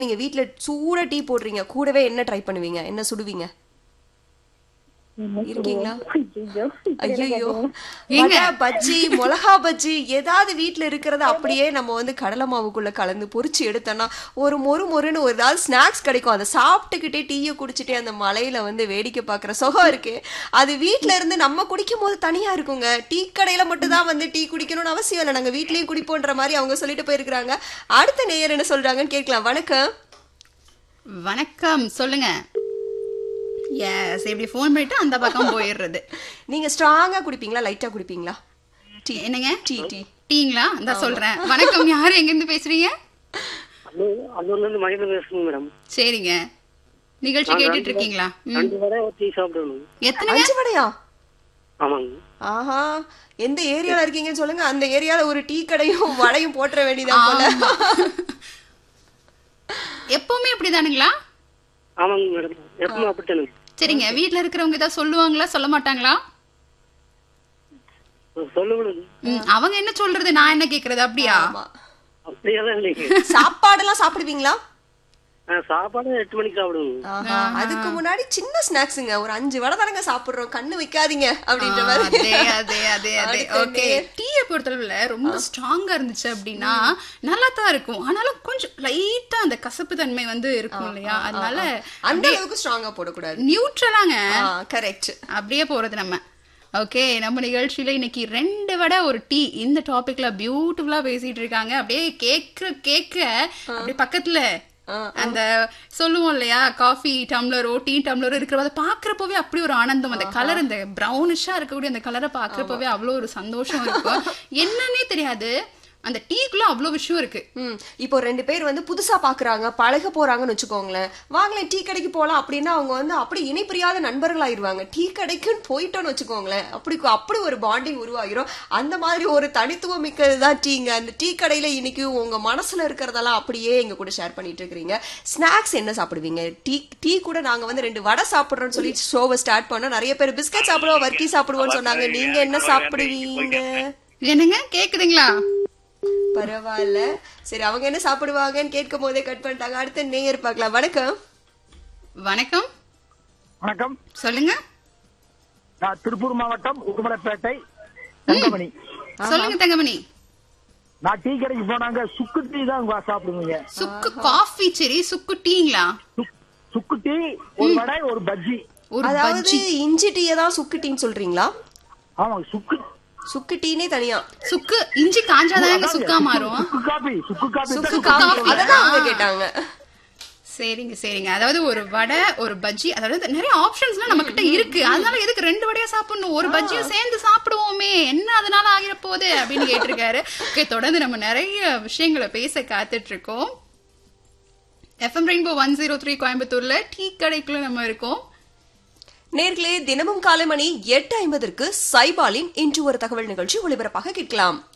நீங்க வீட்ல சூடா டீ போடுறீங்க கூடவே என்ன ட்ரை பண்ணுவீங்க என்ன சுடுவீங்க இருக்கீங்களா ஐயோ ஏங்க? வடை பஜ்ஜி மிளகா பஜ்ஜி ஏதாவது வீட்ல இருக்கிறத அப்படியே நம்ம வந்து கடலை மாவுக்குள்ள கலந்து பொரிச்சு எடுத்தோம்னா ஒரு மொறு மொறுன்னு ஒரு ஏதாவது ஸ்நாக்ஸ் கிடைக்கும் அதை சாப்பிட்டுக்கிட்டே டீயை குடிச்சிட்டே அந்த மலையில வந்து வேடிக்கை பார்க்குற சுகம் இருக்கு அது வீட்ல இருந்து நம்ம குடிக்கும் போது தனியா இருக்குங்க டீ கடையில மட்டும் தான் வந்து டீ குடிக்கணும்னு அவசியம் இல்லை நாங்க வீட்லயும் குடிப்போன்ற மாதிரி அவங்க சொல்லிட்டு போயிருக்கிறாங்க அடுத்த நேயர் என்ன சொல்றாங்கன்னு கேட்கலாம் வணக்கம் வணக்கம் சொல்லுங்க எஸ் இப்படி ஃபோன் பண்ணிட்டு அந்த பக்கம் போயிடுறது நீங்க ஸ்ட்ராங்கா குடிப்பீங்களா லைட்டா குடிப்பீங்களா டீ என்னங்க டீ டீ டீங்களா இந்த சொல்றேன் வணக்கம் யாரு எங்க இருந்து பேசுறீங்க அது- அதூர்ல இருந்து மகேந்திரன் பேசுறேன் மேடம் சரிங்க நிகழ்ச்சி கேட்டுட்டு இருக்கீங்களா ம். ரெண்டு வரை டீ சாப்பிடணும் எத்தனைங்க அஞ்சு வடையா ஆமாங்க ஆஹா எந்த ஏரியால இருக்கீங்கன்னு சொல்லுங்க அந்த ஏரியால ஒரு டீ கடையும் வடையும் போட்டுற வேண்டியதா போல ஆமா. எப்பவுமே அப்படிதானுங்களா ஆமாங்க மேடம் எப்பவும் அப்படித்தானுங்க சரிங்க வீட்ல இருக்கிறவங்க ஏதாவது சொல்லுவாங்களா சொல்ல மாட்டாங்களா சொல்லுங்க ம், அவங்க என்ன சொல்றது நான் என்ன கேக்குறது அப்படியா ஆமா. அப்படியெல்லாம் இல்லைங்க சாப்பாடெல்லாம் சாப்பிடுவீங்களா நான் சாப்பாடு எட்டு மணிக்கு சாப்பிடுவோங்க ஆஹா, அதுக்கு முன்னாடி சின்ன ஸ்நாக்ஸுங்க ஒரு அஞ்சு வடை தானங்க சாப்பிடுறோம் கண்ணு வைக்காதீங்க அப்படின்ற ஆ, மாதிரி அதே அதே அதே அதே அடுத்த ஓகே டீயை பொறுத்தளவுல ரொம்ப ஸ்ட்ராங்கா இருந்துச்சு அப்படின்னா நல்லா தான் இருக்கும் ஆனாலும் கொஞ்சம் லைட்டா அந்த கசப்பு தன்மை வந்து இருக்கும் இல்லையா அதனால அந்த அளவுக்கு ஸ்ட்ராங்கா போடக்கூடாது நியூட்ரலாங்க கரெக்ட் அப்படியே போறது நம்ம ஓகே நம்ம நிகழ்ச்சியில இன்னைக்கு ரெண்டு வடை ஒரு டீ இந்த டாபிக்ல பியூட்டிஃபுல்லா பேசிட்டு இருக்காங்க அப்படியே கேக்க கேக்க அப்படியே பக்கத்துல அந்த சொல்லுவோம் இல்லையா காஃபி டம்ளரோ டீ டம்ளரோ இருக்கிற அதை பாக்குறப்பவே அப்படி ஒரு ஆனந்தம் அந்த கலர் அந்த ப்ரௌனிஷா இருக்கக்கூடிய அந்த கலரை பாக்குறப்பவே அவ்வளவு ஒரு சந்தோஷம் இருக்கும் என்னன்னே தெரியாது அந்த டீக்குள்ள அவ்வளவு விஷயம் இருக்கு ம் இப்போ ரெண்டு பேர் வந்து புதுசா பாக்குறாங்க பழக போறாங்கன்னு வச்சுக்கோங்களேன் வாங்களேன் டீ கடைக்கு போலாம் அப்படின்னா அவங்க வந்து அப்படி இணைப்பிரியாத நண்பர்களாயிருவாங்க டீ கடைக்குன்னு போயிட்டோம்னு வச்சுக்கோங்களேன் அப்படி அப்படி ஒரு பாண்டிங் உருவாகிரும் அந்த மாதிரி ஒரு தனித்துவம் மிக்கதுதான் டீங்க அந்த டீ கடையில இன்னைக்கு உங்க மனசுல இருக்கிறதெல்லாம் அப்படியே எங்க கூட ஷேர் பண்ணிட்டு இருக்கிறீங்க ஸ்நாக்ஸ் என்ன சாப்பிடுவீங்க டீ டீ கூட நாங்க வந்து ரெண்டு வடை சாப்பிடுறோம்னு சொல்லி ஷோவை ஸ்டார்ட் பண்ணோம் நிறைய பேர் பிஸ்கட் சாப்பிடுவோம் வர்க்கி சாப்பிடுவோம்னு சொன்னாங்க நீங்க என்ன சாப்பிடுவீங்க என்னங்க கேக்குதுங்களா பரவாயில்ல சரி அவங்க என்ன சாப்பிடுவாங்கன்னு கேட்கும் போதே கட் பண்ணிட்டாங்க அடுத்த நேயர் பார்க்கலாம் வணக்கம் வணக்கம் வணக்கம் சொல்லுங்க நான் திருப்பூர் மாவட்டம் உடுமலைப்பேட்டை தங்கமணி சொல்லுங்க தங்கமணி நான் டீ கடைக்கு போனாங்க சுக்கு டீ தான் வா- சாப்பிடுவீங்க சுக்கு காஃபி சரி சுக்கு டீங்களா சுக்- சுக்கு டீ ஒரு வடை ஒரு பஜ்ஜி ஒரு அதாவது பஜ்ஜி இஞ்சி டீயை தான் சுக்கு டீன்னு சொல்றீங்களா ஆமா சுக்கு சுக்கு டீனே தனியா சுக்கு இஞ்சி காஞ்சாதாங்க அதாவது சுக்கா மாறும் சுக்கு காபி சுக்கு காபி சுக்கு தான் காபி. சுக்கு அததான் அவங்க கேட்டாங்க சரிங்க சரிங்க அதாவது ஒரு வடை ஒரு பஜ்ஜி அதாவது நிறைய ஆப்ஷன்ஸ்லாம் நம்ம கிட்ட இருக்கு அதனால எதுக்கு ரெண்டு வடையா சாப்பிடணும் ஒரு பஜ்ஜியும் சேர்ந்து சாப்பிடுவோமே என்ன அதனால ஆகிற போகுது அப்படின்னு கேட்டிருக்காரு ஓகே தொடர்ந்து நம்ம நிறைய விஷயங்களை பேச காத்துட்டு இருக்கோம் FM rainbow one zero three கோயம்புத்தூர்ல டீ கடைக்குள்ள நம்ம இருக்கோம் நேர்களே தினமும் காலை மணி எட்டு ஐம்பதற்கு சைபாலின் இன்று ஒரு தகவல் நிகழ்ச்சி ஒளிபரப்பாக கேட்கலாம்